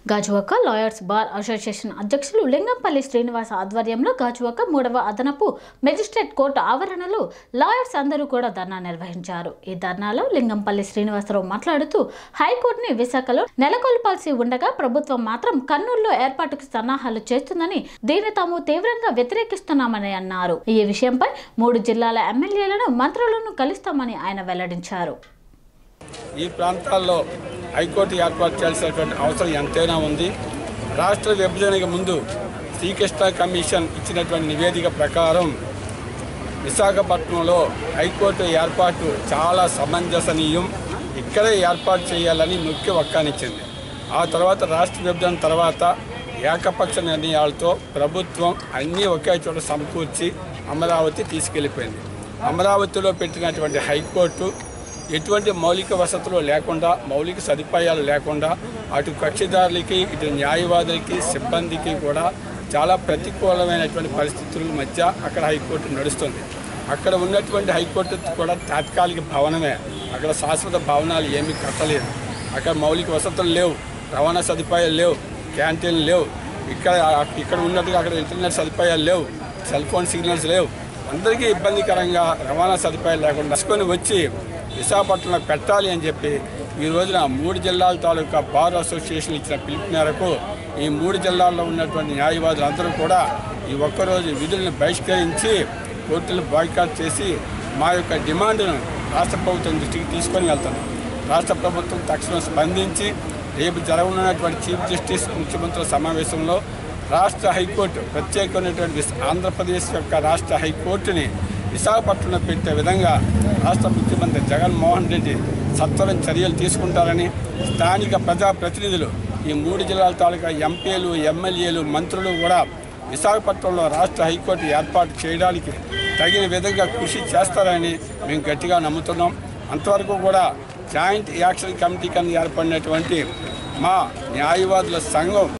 Gajuwaka lawyers bar association అధ్యక్షులు లింగంపల్లి శ్రీనివాస్ ఆధ్వర్యంలో గాజువాక మూడవ అదనపు మెజిస్ట్రేట్ కోర్టు ఆవరణలో లాయర్స్ అందరూ కూడా ధర్నా నిర్వహించారు ఈ ధర్నాలో లింగంపల్లి శ్రీనివాసరావు మాట్లాడుతూ హైకోర్టుని విశాఖలో నెలకొల్పాల్సి ఉండగా ప్రభుత్వం మాత్రం కర్నూలులో ఏర్పాటుకు సన్నాహాలు చేస్తుందని దీన్ని తాము తీవ్రంగా వ్యతిరేకిస్తున్నామని అన్నారు ఈ విషయంపై మూడు జిల్లాల ఎమ్మెల్యేలను మంత్రులను కలుస్తామని ఆయన వెల్లడించారు ఈ ప్రాంతాల్లో హైకోర్టు ఏర్పాటు చేయాల్సినటువంటి అవసరం ఎంతైనా ఉంది రాష్ట్ర విభజనకు ముందు శ్రీకృష్ణ కమిషన్ ఇచ్చినటువంటి నివేదిక ప్రకారం విశాఖపట్నంలో హైకోర్టు ఏర్పాటు చాలా సమంజసనీయం ఇక్కడే ఏర్పాటు చేయాలని నొక్కి వక్కానిచ్చింది ఆ తర్వాత రాష్ట్ర విభజన తర్వాత ఏకపక్ష నిర్ణయాలతో ప్రభుత్వం అన్నీ ఒకే చోట సమకూర్చి అమరావతి తీసుకెళ్ళిపోయింది అమరావతిలో పెట్టినటువంటి హైకోర్టు ఎటువంటి మౌలిక వసతులు లేకుండా మౌలిక సదుపాయాలు లేకుండా అటు కక్షిదారులకి ఇటు న్యాయవాదులకి సిబ్బందికి కూడా చాలా ప్రతికూలమైనటువంటి పరిస్థితుల మధ్య అక్కడ హైకోర్టు నడుస్తుంది అక్కడ ఉన్నటువంటి హైకోర్టు కూడా తాత్కాలిక భవనమే అక్కడ శాశ్వత భవనాలు ఏమీ కట్టలేదు అక్కడ మౌలిక వసతులు లేవు రవాణా సదుపాయాలు లేవు క్యాంటీన్లు లేవు ఇక్కడ ఇక్కడ ఉన్నట్టుగా అక్కడ ఇంటర్నెట్ సదుపాయాలు లేవు సెల్ ఫోన్ సిగ్నల్స్ లేవు అందరికీ ఇబ్బందికరంగా రవాణా సదుపాయాలు లేకుండా తీసుకొని వచ్చి విశాఖపట్నంలో పెట్టాలి అని చెప్పి ఈ రోజున మూడు జిల్లాల తాలూకా బార్ అసోసియేషన్ ఇచ్చిన పిలుపు మేరకు ఈ మూడు జిల్లాల్లో ఉన్నటువంటి న్యాయవాదులు అందరూ కూడా ఈ ఒక్కరోజు విధులను బహిష్కరించి కోర్టులు బాయ్కాట్ చేసి మా యొక్క డిమాండ్ను రాష్ట్ర ప్రభుత్వం దృష్టికి తీసుకొని వెళ్తున్నాం రాష్ట్ర ప్రభుత్వం తక్షణం స్పందించి రేపు జరగనున్నటువంటి చీఫ్ జస్టిస్ ముఖ్యమంత్రుల సమావేశంలో రాష్ట్ర హైకోర్టు ప్రత్యేకమైనటువంటి విశ- ఆంధ్రప్రదేశ్ యొక్క రాష్ట్ర హైకోర్టుని విశాఖపట్నంలో పెట్టే విధంగా రాష్ట్ర ముఖ్యమంత్రి జగన్మోహన్ రెడ్డి సత్వరం చర్యలు తీసుకుంటారని స్థానిక ప్రజాప్రతినిధులు ఈ మూడు జిల్లాల తాలూకా ఎంపీలు ఎమ్మెల్యేలు మంత్రులు కూడా విశాఖపట్నంలో రాష్ట్ర హైకోర్టు ఏర్పాటు చేయడానికి తగిన విధంగా కృషి చేస్తారని మేము గట్టిగా నమ్ముతున్నాం అంతవరకు కూడా జాయింట్ యాక్షన్ కమిటీ కింద ఏర్పడినటువంటి మా న్యాయవాదుల సంఘం